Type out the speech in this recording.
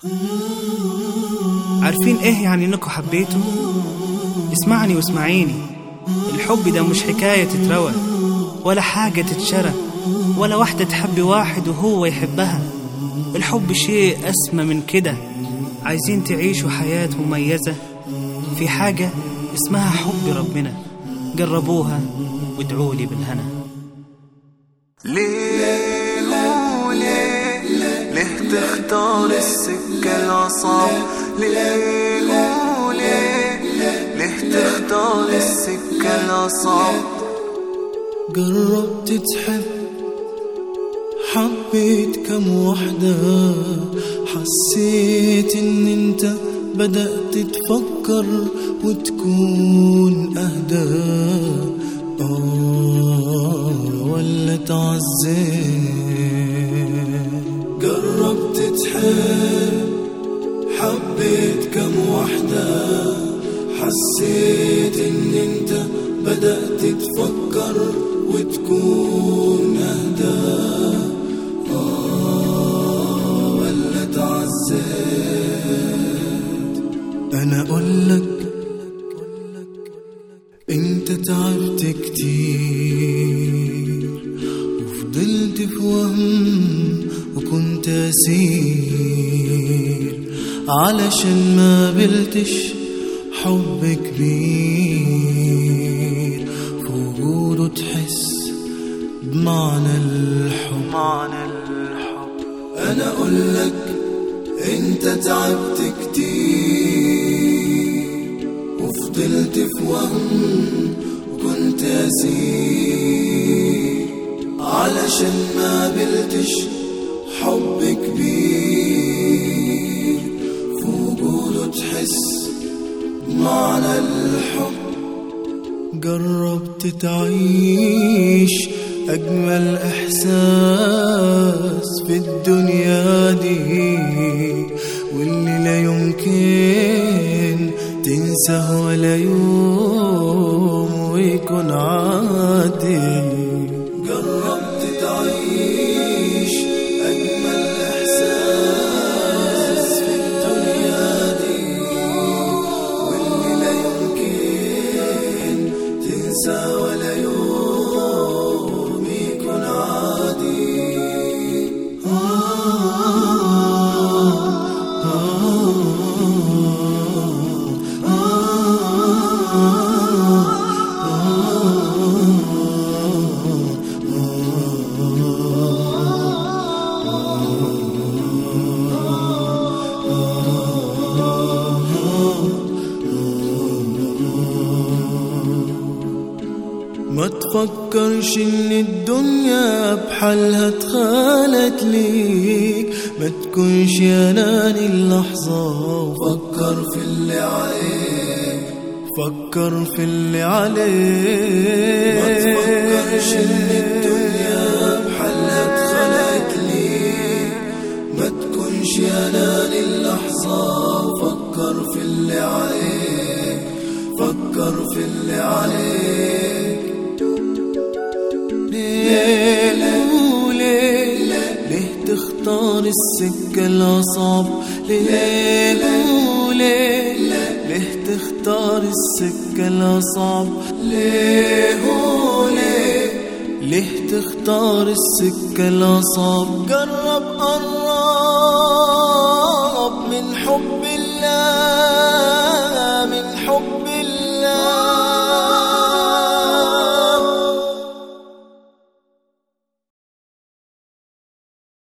عارفين ايه يعني انكم حبيتوا اسمعني واسمعيني الحب ده مش حكاية تتروى ولا حاجة تتشرى ولا واحدة تحب واحد وهو يحبها الحب شيء أسمى من كده عايزين تعيشوا حياة مميزة في حاجة اسمها حب ربنا جربوها وادعوا لي بالهنا ليه وليه ليه تختار السكة الأصعب ليه وليه ليه تختار السكة الأصعب جربت تحب حبيت كم وحدة حسيت ان انت بدأت تفكر وتكون اهدى آه ولا تعزيت جربت تحب حبيت كم وحدة حسيت ان انت بدأت تفكر وتكون اهدى آه ولا تعزيت انا اقول لك انت تعبت كتير وفضلت في وهم وكنت اسير علشان ما قبلتش حب كبير في وجوده تحس بمعنى الحب معنى الحب انا اقول لك انت تعبت كتير وفضلت في وهم وكنت اسير علشان ما قبلتش حب كبير في وجوده تحس معنى الحب جربت تعيش أجمل إحساس في الدنيا دي واللي لا يمكن تنساه ولا يوم ويكون عادي جربت تعيش أجمل إحساس في الدنيا دي واللي لا يمكن تنسى ولا يوم يكون عادي ما تفكرش ان الدنيا بحالها اتخلت ليك ما تكونش اناني اللحظة وفكر في اللي عليك فكر في اللي عليك ما تفكرش ان الدنيا بحالها اتخلت ليك ما تكونش اناني اللحظة وفكر في اللي عليك فكر في اللي عليك ليه وليه ليه تختار السكة الأصعب ليه وليه ليه تختار السكة الأصعب ليه وليه ليه تختار السكة الأصعب جرب قرب من حب الله